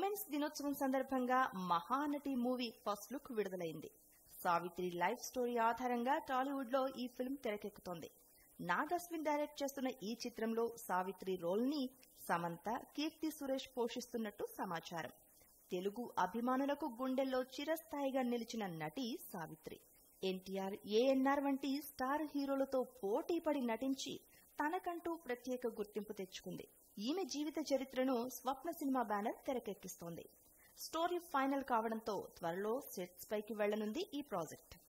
women's దినోత్సవం సందర్భంగా Mahanati movie first look విడుదలైంది సావిత్రి లైఫ్ స్టోరీ ఆధారంగా టాలీవుడ్ లో ఈ ఫిల్మ్ తెరకెక్కుతోంది నాగ్ అశ్విన్ డైరెక్ట్ చేస్తున్న ఈ చిత్రంలో సావిత్రి రోల్ ని సమంత కీర్తి సురేష్ పోషిస్తున్నట్టు సమాచారం తెలుగు అభిమానులకు గుండెల్లో చిరస్థాయిగా నిలిచిన నటి సావిత్రి ఎన్టీఆర్ ఏఎన్ఆర్ వంటి స్టార్ హీరోలతో పోటీపడి నటించి తనకంటూ ప్రత్యేక గుర్తింపు తెచ్చుకుంది ఈమె జీవిత చరిత్రను స్వప్న సినిమా బ్యానర్ తెరకెక్కిస్తోంది స్టోరీ ఫైనల్ కావడంతో త్వరలో సెట్స్ పైకి వెళ్లనుంది ఈ ప్రాజెక్ట్